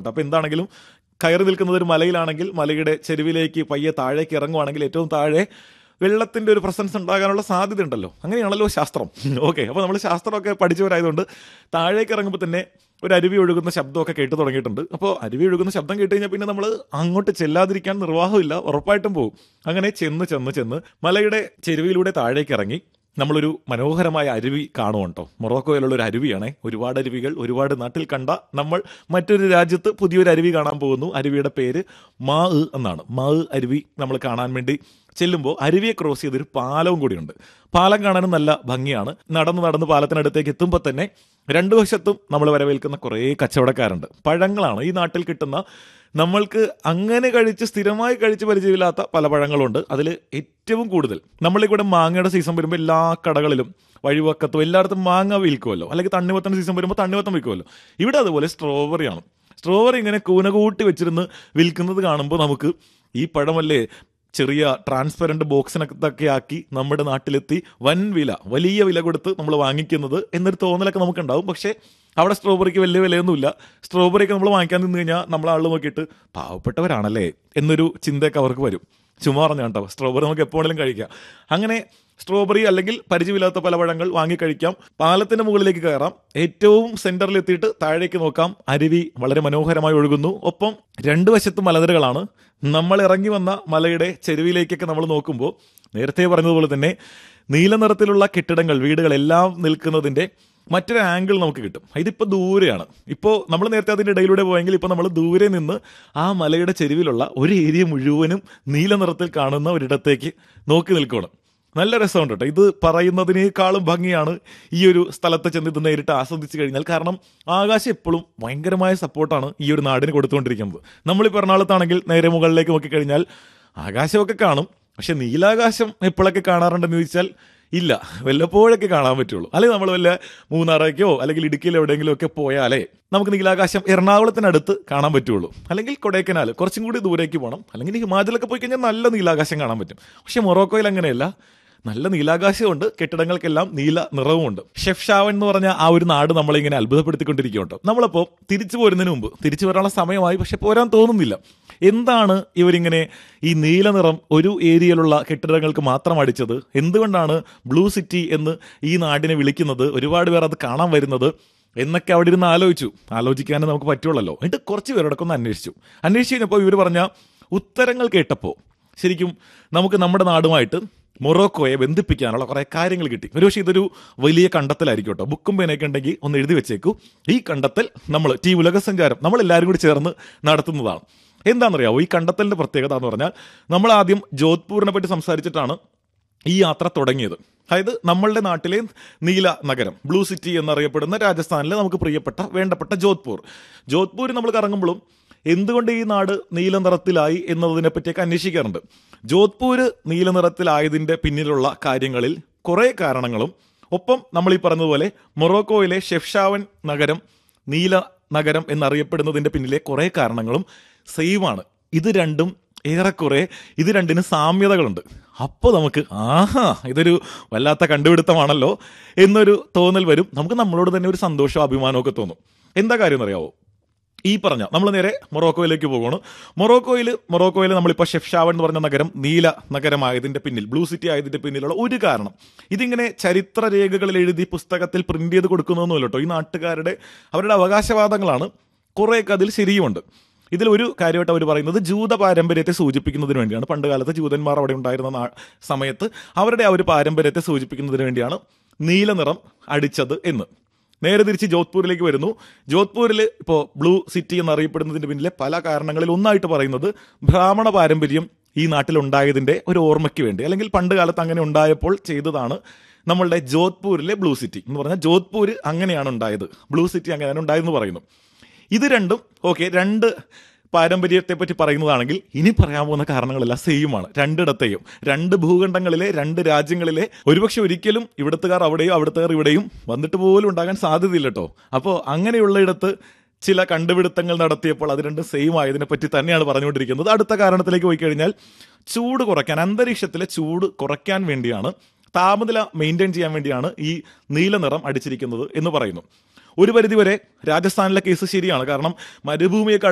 ഉണ്ട് അപ്പോൾ എന്താണെങ്കിലും കയറി നിൽക്കുന്നത് ഒരു മലയിലാണെങ്കിൽ മലയുടെ ചെരുവിലേക്ക് പയ്യെ താഴേക്ക് ഇറങ്ങുവാണെങ്കിൽ ഏറ്റവും താഴെ വെള്ളത്തിന്റെ ഒരു പ്രസൻസ് ഉണ്ടാകാനുള്ള സാധ്യത ഉണ്ടല്ലോ അങ്ങനെയാണല്ലോ ശാസ്ത്രം ഓക്കെ അപ്പോൾ നമ്മൾ ശാസ്ത്രമൊക്കെ പഠിച്ചവരായതുകൊണ്ട് താഴേക്ക് ഇറങ്ങുമ്പോൾ തന്നെ ഒരു അരുവി ഒഴുകുന്ന ശബ്ദമൊക്കെ കേട്ട് തുടങ്ങിയിട്ടുണ്ട് അപ്പോൾ അരുവി ഒഴുകുന്ന ശബ്ദം കേട്ട് കഴിഞ്ഞാൽ പിന്നെ നമ്മൾ അങ്ങോട്ട് ചെല്ലാതിരിക്കാൻ നിർവാഹമില്ല ഉറപ്പായിട്ടും പോകും അങ്ങനെ ചെന്ന് ചെന്ന് ചെന്ന് മലയുടെ ചെരുവിലൂടെ താഴേക്ക് ഇറങ്ങി നമ്മളൊരു മനോഹരമായ അരുവി കാണുമുണ്ടോ മൊറോക്കോയിലുള്ള ഒരു അരുവിയാണ് ഒരുപാട് അരുവികൾ ഒരുപാട് നാട്ടിൽ കണ്ട നമ്മൾ മറ്റൊരു രാജ്യത്ത് പുതിയൊരു അരുവി കാണാൻ പോകുന്നു അരുവിയുടെ പേര് മാ എന്നാണ് മാ അരുവി നമ്മൾ കാണാൻ വേണ്ടി ചെല്ലുമ്പോൾ അരുവിയെ ക്രോസ് ചെയ്തൊരു പാലവും കൂടിയുണ്ട് പാലം കാണാനും നല്ല ഭംഗിയാണ് നടന്ന് നടന്ന് പാലത്തിനടുത്തേക്ക് എത്തുമ്പോൾ തന്നെ രണ്ടു വശത്തും നമ്മൾ വരവേൽക്കുന്ന കുറേ കച്ചവടക്കാരുണ്ട് പഴങ്ങളാണ് ഈ നാട്ടിൽ കിട്ടുന്ന നമ്മൾക്ക് അങ്ങനെ കഴിച്ച് സ്ഥിരമായി കഴിച്ച് പരിചയമില്ലാത്ത പല പഴങ്ങളുണ്ട് അതിൽ ഏറ്റവും കൂടുതൽ നമ്മളിവിടെ മാങ്ങയുടെ സീസൺ വരുമ്പോൾ എല്ലാ കടകളിലും വഴിവക്കത്തും എല്ലായിടത്തും മാങ്ങ വിൽക്കുമല്ലോ അല്ലെങ്കിൽ തണ്ണിമത്തൻ്റെ സീസൺ വരുമ്പോൾ തണ്ണിമത്തം വിൽക്കുമല്ലോ ഇവിടെ അതുപോലെ സ്ട്രോബെറിയാണ് സ്ട്രോബെറി ഇങ്ങനെ കൂനകൂട്ടി വെച്ചിരുന്ന് വിൽക്കുന്നത് കാണുമ്പോൾ നമുക്ക് ഈ പഴമല്ലേ ചെറിയ ട്രാൻസ്പെറന്റ് ബോക്സിനകത്തൊക്കെ ആക്കി നമ്മുടെ നാട്ടിലെത്തി വൻ വില വലിയ വില കൊടുത്ത് നമ്മൾ വാങ്ങിക്കുന്നത് എന്നൊരു തോന്നലൊക്കെ നമുക്കുണ്ടാവും പക്ഷേ അവിടെ സ്ട്രോബെറിക്ക് വലിയ വിലയൊന്നുമില്ല സ്ട്രോബെറിയൊക്കെ നമ്മൾ വാങ്ങിക്കാൻ നിന്ന് കഴിഞ്ഞാൽ നമ്മൾ ആൾ നോക്കിയിട്ട് പാവപ്പെട്ടവരാണല്ലേ എന്നൊരു ചിന്തയൊക്കെ അവർക്ക് വരും ചുമ്മാ പറഞ്ഞു കേട്ടോ സ്ട്രോബെറി നമുക്ക് എപ്പോഴെങ്കിലും കഴിക്കാം അങ്ങനെ സ്ട്രോബെറി അല്ലെങ്കിൽ പരിചയമില്ലാത്ത പല പഴങ്ങൾ വാങ്ങി കഴിക്കാം പാലത്തിന്റെ മുകളിലേക്ക് കയറാം ഏറ്റവും സെന്ററിൽ എത്തിയിട്ട് താഴേക്ക് നോക്കാം അരുവി വളരെ മനോഹരമായി ഒഴുകുന്നു ഒപ്പം രണ്ടു വശത്തും മലനിരകളാണ് നമ്മൾ ഇറങ്ങി വന്ന മലയുടെ ചെരുവിലേക്കൊക്കെ നമ്മൾ നോക്കുമ്പോൾ നേരത്തെ പറഞ്ഞതുപോലെ തന്നെ നീല നിറത്തിലുള്ള കെട്ടിടങ്ങൾ വീടുകളെല്ലാം നിൽക്കുന്നതിന്റെ മറ്റൊരു ആംഗിൾ നമുക്ക് കിട്ടും ഇതിപ്പോൾ ദൂരെയാണ് ഇപ്പോൾ നമ്മൾ നേരത്തെ അതിൻ്റെ ഇടയിലൂടെ പോയെങ്കിൽ ഇപ്പോൾ നമ്മൾ ദൂരെ നിന്ന് ആ മലയുടെ ചെരുവിലുള്ള ഒരു ഏരിയ മുഴുവനും നീല നിറത്തിൽ കാണുന്ന ഒരിടത്തേക്ക് നോക്കി നിൽക്കണം നല്ല രസമുണ്ട് കേട്ടോ ഇത് പറയുന്നതിനേക്കാളും ഭംഗിയാണ് ഈ ഒരു സ്ഥലത്ത് ചെന്ന് ഇത് നേരിട്ട് ആസ്വദിച്ച് കഴിഞ്ഞാൽ കാരണം ആകാശം എപ്പോഴും ഭയങ്കരമായ സപ്പോർട്ടാണ് ഈ ഒരു നാടിന് കൊടുത്തുകൊണ്ടിരിക്കുന്നത് നമ്മളിപ്പോൾ എറണാകുളത്താണെങ്കിൽ നേരെ മുകളിലേക്ക് നോക്കിക്കഴിഞ്ഞാൽ ആകാശമൊക്കെ കാണും പക്ഷെ നീലാകാശം എപ്പോഴൊക്കെ കാണാറുണ്ടെന്ന് ചോദിച്ചാൽ ഇല്ല വല്ലപ്പോഴൊക്കെ കാണാൻ പറ്റുള്ളൂ അല്ലെങ്കിൽ നമ്മൾ വല്ല മൂന്നാറേക്കോ അല്ലെങ്കിൽ ഇടുക്കിയിലോ എവിടെയെങ്കിലും ഒക്കെ പോയാലേ നമുക്ക് നീലാകാശം എറണാകുളത്തിനടുത്ത് കാണാൻ പറ്റുള്ളൂ അല്ലെങ്കിൽ കൊടൈക്കനാൽ കുറച്ചും കൂടി ദൂരേക്ക് പോകണം അല്ലെങ്കിൽ ഹിമാചലൊക്കെ പോയി കഴിഞ്ഞാൽ നല്ല നീലാകാശം കാണാൻ പറ്റും പക്ഷെ മൊറോക്കോയിൽ അങ്ങനെയല്ല നല്ല നീലാകാശമുണ്ട് കെട്ടിടങ്ങൾക്കെല്ലാം നീല നിറവുമുണ്ട് ഷെഫ് ഷാവൻ എന്ന് പറഞ്ഞ ആ ഒരു നാട് നമ്മളെ ഇങ്ങനെ അത്ഭുതപ്പെടുത്തിക്കൊണ്ടിരിക്കുന്നുണ്ടോ നമ്മളപ്പോൾ തിരിച്ചു പോരുന്നതിന് മുമ്പ് തിരിച്ചു വരാനുള്ള സമയമായി പക്ഷെ പോരാൻ തോന്നുന്നില്ല എന്താണ് ഇവരിങ്ങനെ ഈ നീല നിറം ഒരു ഏരിയയിലുള്ള കെട്ടിടങ്ങൾക്ക് മാത്രം അടിച്ചത് എന്തുകൊണ്ടാണ് ബ്ലൂ സിറ്റി എന്ന് ഈ നാടിനെ വിളിക്കുന്നത് ഒരുപാട് പേർ അത് കാണാൻ വരുന്നത് എന്നൊക്കെ അവിടെ ഇരുന്ന് ആലോചിച്ചു ആലോചിക്കാനേ നമുക്ക് പറ്റുള്ളല്ലോ എന്നിട്ട് കുറച്ച് പേരോടൊക്കെ ഒന്ന് അന്വേഷിച്ചു അന്വേഷിച്ച് കഴിഞ്ഞപ്പോൾ ഇവർ പറഞ്ഞ ഉത്തരങ്ങൾ കേട്ടപ്പോൾ ശരിക്കും നമുക്ക് നമ്മുടെ നാടുമായിട്ട് മൊറോക്കോയെ ബന്ധിപ്പിക്കാനുള്ള കുറേ കാര്യങ്ങൾ കിട്ടി ഒരുപക്ഷെ ഇതൊരു വലിയ കണ്ടെത്തലായിരിക്കും കേട്ടോ ബുക്കും പേനയൊക്കെ ഉണ്ടെങ്കിൽ ഒന്ന് എഴുതി വെച്ചേക്കൂ ഈ കണ്ടെത്തൽ നമ്മൾ ടീ ഉലകസഞ്ചാരം നമ്മൾ എല്ലാവരും കൂടി ചേർന്ന് നടത്തുന്നതാണ് എന്താണെന്നറിയാവോ ഈ കണ്ടെത്തലിന്റെ പ്രത്യേകത എന്ന് പറഞ്ഞാൽ നമ്മൾ ആദ്യം ജോധ്പൂരിനെ പറ്റി സംസാരിച്ചിട്ടാണ് ഈ യാത്ര തുടങ്ങിയത് അതായത് നമ്മളുടെ നാട്ടിലെ നീല നഗരം ബ്ലൂ സിറ്റി എന്നറിയപ്പെടുന്ന രാജസ്ഥാനിലെ നമുക്ക് പ്രിയപ്പെട്ട വേണ്ടപ്പെട്ട ജോധ്പൂർ ജോധ്പൂർ നമ്മൾ കറങ്ങുമ്പോഴും എന്തുകൊണ്ട് ഈ നാട് നീല നിറത്തിലായി എന്നതിനെ പറ്റിയൊക്കെ അന്വേഷിക്കാറുണ്ട് ജോധ്പൂർ നീല നിറത്തിലായതിന്റെ പിന്നിലുള്ള കാര്യങ്ങളിൽ കുറേ കാരണങ്ങളും ഒപ്പം നമ്മൾ ഈ പറഞ്ഞതുപോലെ മൊറോക്കോയിലെ ഷെഫ്ഷാവൻ നഗരം നീല നഗരം എന്നറിയപ്പെടുന്നതിന്റെ പിന്നിലെ കുറേ കാരണങ്ങളും സെയിമാണ് ഇത് രണ്ടും ഏറെക്കുറെ ഇത് രണ്ടിന് സാമ്യതകളുണ്ട് അപ്പോൾ നമുക്ക് ആഹാ ഇതൊരു വല്ലാത്ത കണ്ടുപിടുത്തമാണല്ലോ എന്നൊരു തോന്നൽ വരും നമുക്ക് നമ്മളോട് തന്നെ ഒരു സന്തോഷവും അഭിമാനമൊക്കെ തോന്നും എന്താ കാര്യം എന്നറിയാവോ ഈ പറഞ്ഞ നമ്മൾ നേരെ മൊറോക്കോയിലേക്ക് പോകുന്നു മൊറോക്കോയിൽ മൊറോക്കോയിൽ നമ്മളിപ്പോൾ ഷെഫ്ഷാവൻ എന്ന് പറഞ്ഞ നഗരം നീല നഗരമായതിന്റെ പിന്നിൽ ബ്ലൂ സിറ്റി ആയതിന്റെ പിന്നിലുള്ള ഒരു കാരണം ഇതിങ്ങനെ ചരിത്ര രേഖകളിൽ എഴുതി പുസ്തകത്തിൽ പ്രിന്റ് ചെയ്ത് കൊടുക്കുന്നതൊന്നുമല്ല കേട്ടോ ഈ നാട്ടുകാരുടെ അവരുടെ അവകാശവാദങ്ങളാണ് കുറേയൊക്കെ അതിൽ ശരിയുമുണ്ട് ഇതിൽ ഒരു കാര്യമായിട്ട് അവർ പറയുന്നത് ജൂത പാരമ്പര്യത്തെ സൂചിപ്പിക്കുന്നതിന് വേണ്ടിയാണ് പണ്ട് കാലത്ത് ജൂതന്മാർ അവിടെ ഉണ്ടായിരുന്ന നാ- സമയത്ത് അവരുടെ ആ ഒരു പാരമ്പര്യത്തെ സൂചിപ്പിക്കുന്നതിന് വേണ്ടിയാണ് നീല നിറം അടിച്ചത് എന്ന് നേരെ തിരിച്ച് ജോധ്പൂരിലേക്ക് വരുന്നു ജോധ്പൂരിൽ ഇപ്പോൾ ബ്ലൂ സിറ്റി എന്നറിയപ്പെടുന്നതിന്റെ പിന്നിലെ പല കാരണങ്ങളിൽ ഒന്നായിട്ട് പറയുന്നത് ബ്രാഹ്മണ പാരമ്പര്യം ഈ നാട്ടിലുണ്ടായതിന്റെ ഒരു ഓർമ്മയ്ക്ക് വേണ്ടി അല്ലെങ്കിൽ പണ്ട് കാലത്ത് അങ്ങനെ ഉണ്ടായപ്പോൾ ചെയ്തതാണ് നമ്മളുടെ ജോധ്പൂരിലെ ബ്ലൂ സിറ്റി എന്ന് പറഞ്ഞാൽ ജോധ്പൂർ അങ്ങനെയാണ് ഉണ്ടായത് ബ്ലൂ സിറ്റി അങ്ങനെയാണ് ഉണ്ടായതെന്ന് പറയുന്നു ഇത് രണ്ടും ഓക്കെ രണ്ട് പാരമ്പര്യത്തെ പറ്റി പറയുന്നതാണെങ്കിൽ ഇനി പറയാൻ പോകുന്ന കാരണങ്ങളെല്ലാം സെയിമാണ് രണ്ടിടത്തെയും രണ്ട് ഭൂഖണ്ഡങ്ങളിലെ രണ്ട് രാജ്യങ്ങളിലെ ഒരുപക്ഷെ ഒരിക്കലും ഇവിടത്തുകാർ അവിടെയോ അവിടുത്തുകാർ ഇവിടെയും വന്നിട്ട് പോലും ഉണ്ടാകാൻ സാധ്യതയില്ല കേട്ടോ അപ്പോൾ അങ്ങനെയുള്ള ഇടത്ത് ചില കണ്ടുപിടുത്തങ്ങൾ നടത്തിയപ്പോൾ അത് രണ്ടും സെയിം ആയതിനെ പറ്റി തന്നെയാണ് പറഞ്ഞുകൊണ്ടിരിക്കുന്നത് അടുത്ത കാരണത്തിലേക്ക് പോയി കഴിഞ്ഞാൽ ചൂട് കുറയ്ക്കാൻ അന്തരീക്ഷത്തിലെ ചൂട് കുറയ്ക്കാൻ വേണ്ടിയാണ് താപനില മെയിൻറ്റെയിൻ ചെയ്യാൻ വേണ്ടിയാണ് ഈ നീല നിറം അടിച്ചിരിക്കുന്നത് എന്ന് പറയുന്നു ഒരു പരിധിവരെ രാജസ്ഥാനിലെ കേസ് ശരിയാണ് കാരണം മരുഭൂമിയൊക്കെ